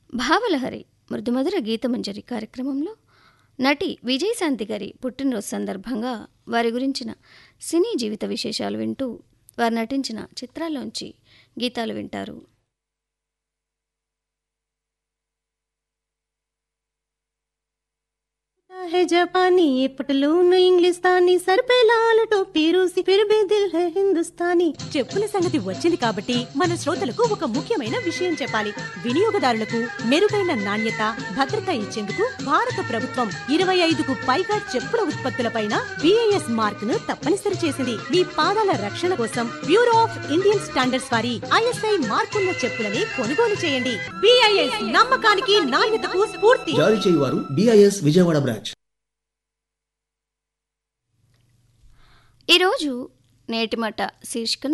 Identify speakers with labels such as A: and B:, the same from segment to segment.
A: భావలహరి మృదుమధుర గీతమంజరి కార్యక్రమంలో నటి విజయశాంతి గారి పుట్టినరోజు సందర్భంగా వారి గురించిన సినీ జీవిత విశేషాలు వింటూ వారు నటించిన చిత్రాల్లోంచి గీతాలు వింటారు
B: है जापानी ये पटलून इंग्लिस्तानी सर पे लाल टोपी रूसी फिर भी दिल है हिंदुस्तानी చెప్పుల సంగతి వచ్చింది కాబట్టి మన శ్రోతలకు ఒక ముఖ్యమైన విషయం చెప్పాలి వినియోగదారులకు మెరుగైన నాణ్యత భద్రత ఇచ్చేందుకు భారత ప్రభుత్వం ఇరవై ఐదుకు పైగా చెప్పుల ఉత్పత్తులపైన బిఐఎస్ మార్క్ ను తప్పనిసరి చేసింది మీ పాదాల రక్షణ కోసం బ్యూరో ఆఫ్ ఇండియన్ స్టాండర్డ్స్ వారి ఐఎస్ఐ మార్కున్న చెప్పులని కొనుగోలు చేయండి బిఐఎస్ నమ్మకానికి నాణ్యతకు స్ఫూర్తి
C: జారీ చేయువారు బిఐఎస్ విజయవాడ బ్రాంచ్
A: ఈరోజు నేటి మాట శీర్షికన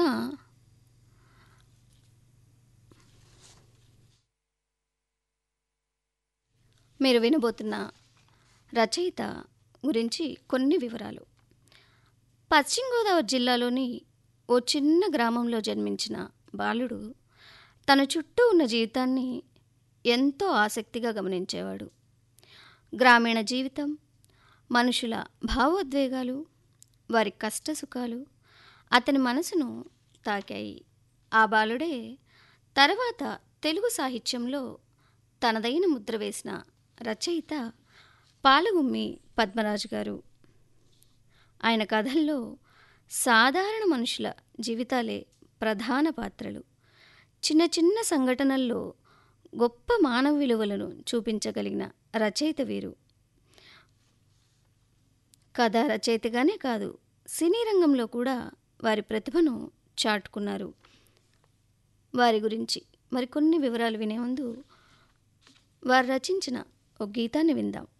A: మీరు వినబోతున్న రచయిత గురించి కొన్ని వివరాలు పశ్చిమ గోదావరి జిల్లాలోని ఓ చిన్న గ్రామంలో జన్మించిన బాలుడు తన చుట్టూ ఉన్న జీవితాన్ని ఎంతో ఆసక్తిగా గమనించేవాడు గ్రామీణ జీవితం మనుషుల భావోద్వేగాలు వారి కష్టసుఖాలు అతని మనసును తాకాయి ఆ బాలుడే తర్వాత తెలుగు సాహిత్యంలో తనదైన ముద్ర వేసిన రచయిత పాలగుమ్మి పద్మరాజు గారు ఆయన కథల్లో సాధారణ మనుషుల జీవితాలే ప్రధాన పాత్రలు చిన్న చిన్న సంఘటనల్లో గొప్ప మానవ విలువలను చూపించగలిగిన రచయిత వీరు కథా రచయితగానే కాదు సినీ రంగంలో కూడా వారి ప్రతిభను చాటుకున్నారు వారి గురించి మరికొన్ని వివరాలు వినే ముందు వారు రచించిన ఒక గీతాన్ని విందాం